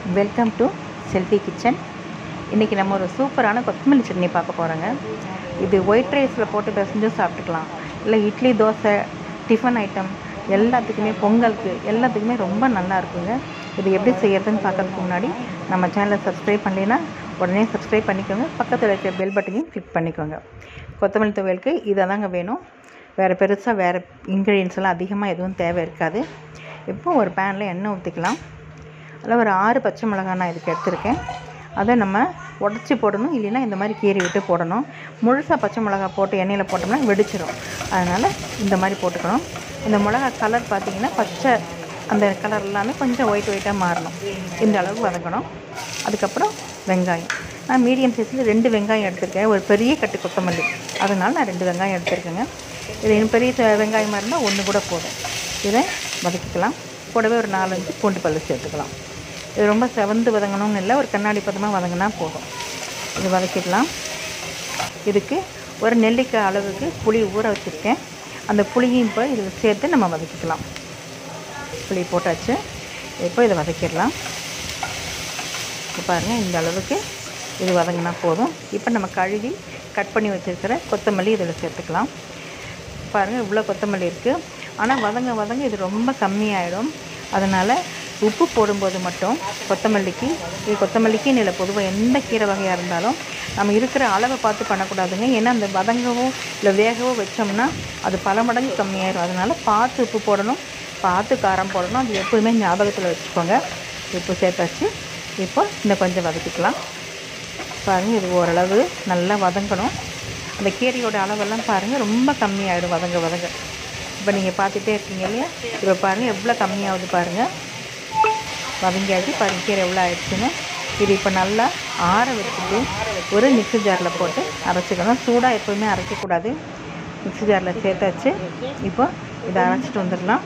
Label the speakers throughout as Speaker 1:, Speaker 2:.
Speaker 1: welcome to selfie kitchen இன்றைக்கி நம்ம ஒரு சூப்பரான கொத்தமல்லி சட்னி பார்க்க போகிறோங்க இது ஒயிட் ரைஸில் போட்டு பிசைஞ்சும் சாப்பிட்டுக்கலாம் இல்லை இட்லி தோசை டிஃபன் ஐட்டம் எல்லாத்துக்குமே பொங்கலுக்கு எல்லாத்துக்குமே ரொம்ப நல்லா இருக்குங்க இது எப்படி செய்யறதுன்னு பார்க்கறதுக்கு முன்னாடி நம்ம சேனலை சப்ஸ்கிரைப் பண்ணலைன்னா உடனே சப்ஸ்கிரைப் பண்ணிக்கோங்க பக்கத்தில் இருக்கிற பெல் பட்டனையும் கிளிக் பண்ணிக்கோங்க கொத்தமல்லி துவையலுக்கு இதை தாங்க வேணும் வேறு பெருசாக வேறு இன்க்ரீடியன்ஸ் எல்லாம் அதிகமாக எதுவும் தேவை இருக்காது இப்போ ஒரு பேனில் எண்ணெய் ஊற்றிக்கலாம் அதில் ஒரு ஆறு பச்சை மிளகாய் நான் இதுக்கு எடுத்திருக்கேன் அதை நம்ம உடச்சி போடணும் இல்லைன்னா இந்த மாதிரி கீறி விட்டு போடணும் முழுசாக பச்சை மிளகாய் போட்டு எண்ணெயில் போட்டோம்னா வெடிச்சிடும் அதனால் இந்த மாதிரி போட்டுக்கணும் இந்த மிளகா கலர் பார்த்திங்கன்னா பச்சை அந்த கலர் எல்லாமே கொஞ்சம் ஒயிட் ஒயிட்டாக மாறணும் இந்த அளவுக்கு வதக்கணும் அதுக்கப்புறம் வெங்காயம் நான் மீடியம் சைஸில் ரெண்டு வெங்காயம் எடுத்திருக்கேன் ஒரு பெரிய கட்டு கொத்தமல்லி அதனால் நான் ரெண்டு வெங்காயம் எடுத்திருக்கேங்க இது இன்னும் பெரிய ச- வெங்காயமாக இருந்தால் ஒன்று கூட போதும் இதை வதக்கிக்கலாம் கூடவே ஒரு நாலஞ்சு பூண்டு பல்லு சேர்த்துக்கலாம் இது ரொம்ப செவந்து வதங்கணும்னு இல்லை ஒரு கண்ணாடி பதமாக வதங்கினா போதும் இது வதக்கிடலாம் இதுக்கு ஒரு நெல்லிக்காய் அளவுக்கு புளி ஊற வச்சுருக்கேன் அந்த புளியும் இப்போ இதில் சேர்த்து நம்ம வதக்கிக்கலாம் புளி போட்டாச்சு இப்போ இதை வதக்கிடலாம் இப்போ பாருங்கள் இந்த அளவுக்கு இது வதங்கினா போதும் இப்போ நம்ம கழுவி கட் பண்ணி வச்சுருக்கிற கொத்தமல்லி இதில் சேர்த்துக்கலாம் பாருங்கள் இவ்வளோ கொத்தமல்லி இருக்குது ஆனால் வதங்க வதங்க இது ரொம்ப கம்மியாயிடும் அதனால் உப்பு போடும்போது மட்டும் கொத்தமல்லிக்கு இது கொத்தமல்லிக்கு இல்லை பொதுவாக எந்த கீரை வகையாக இருந்தாலும் நம்ம இருக்கிற அளவை பார்த்து பண்ணக்கூடாதுங்க ஏன்னா அந்த வதங்கவோ இல்லை வேகவோ வச்சோம்னா அது பல மடங்கு கம்மியாயிடும் அதனால் பார்த்து உப்பு போடணும் பார்த்து காரம் போடணும் அது எப்போதுமே ஞாபகத்தில் வச்சுக்கோங்க உப்பு சேர்த்தாச்சு இப்போ இன்னும் கொஞ்சம் வதக்கிக்கலாம் பாருங்கள் இது ஓரளவு நல்லா வதங்கணும் அந்த கீரையோட அளவெல்லாம் பாருங்கள் ரொம்ப கம்மியாயிடும் வதங்க வதங்க இப்போ நீங்கள் பார்த்துட்டே இருக்கீங்க இல்லையா இப்போ பாருங்கள் எவ்வளோ கம்மியாகுது பாருங்கள் வதங்கியாச்சு பாருங்க கீரை எவ்வளோ ஆயிடுச்சுன்னு இது இப்போ நல்லா ஆற வச்சுட்டு ஒரு மிக்ஸி ஜாரில் போட்டு அரைச்சிக்கணும் சூடாக எப்போவுமே அரைக்கக்கூடாது மிக்ஸி ஜாரில் சேர்த்தாச்சு இப்போ இதை அரைச்சிட்டு வந்துடலாம்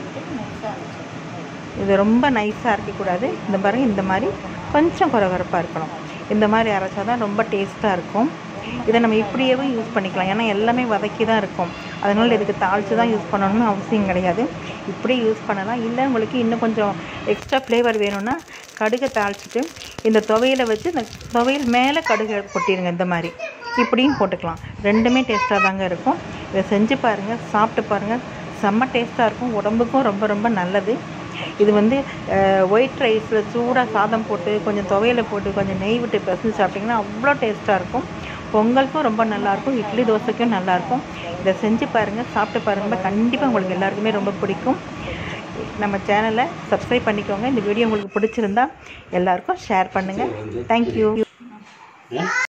Speaker 1: இது ரொம்ப நைஸாக அரைக்கக்கூடாது இந்த பாருங்க இந்த மாதிரி கொஞ்சம் குறகுறப்பாக இருக்கணும் இந்த மாதிரி அரைச்சா தான் ரொம்ப டேஸ்ட்டாக இருக்கும் இதை நம்ம இப்படியேவும் யூஸ் பண்ணிக்கலாம் ஏன்னா எல்லாமே வதக்கி தான் இருக்கும் அதனால் இதுக்கு தாளித்து தான் யூஸ் பண்ணணும்னு அவசியம் கிடையாது இப்படியே யூஸ் பண்ணலாம் இல்லை உங்களுக்கு இன்னும் கொஞ்சம் எக்ஸ்ட்ரா ஃப்ளேவர் வேணும்னா கடுகை தாளிச்சிட்டு இந்த துவையலை வச்சு இந்த துவையல் மேலே கடுகு கொட்டிடுங்க இந்த மாதிரி இப்படியும் போட்டுக்கலாம் ரெண்டுமே டேஸ்ட்டாக தாங்க இருக்கும் இதை செஞ்சு பாருங்கள் சாப்பிட்டு பாருங்கள் செம்ம டேஸ்ட்டாக இருக்கும் உடம்புக்கும் ரொம்ப ரொம்ப நல்லது இது வந்து ஒயிட் ரைஸில் சூடாக சாதம் போட்டு கொஞ்சம் துவையலை போட்டு கொஞ்சம் நெய் விட்டு பிசைஞ்சு சாப்பிட்டிங்கன்னா அவ்வளோ டேஸ்ட்டாக இருக்கும் பொங்கலுக்கும் ரொம்ப நல்லாயிருக்கும் இட்லி தோசைக்கும் நல்லாயிருக்கும் இதை செஞ்சு பாருங்கள் சாப்பிட்டு பாருங்கள் கண்டிப்பாக உங்களுக்கு எல்லாருக்குமே ரொம்ப பிடிக்கும் நம்ம சேனலை சப்ஸ்கிரைப் பண்ணிக்கோங்க இந்த வீடியோ உங்களுக்கு பிடிச்சிருந்தா எல்லாருக்கும் ஷேர் பண்ணுங்கள் தேங்க்யூ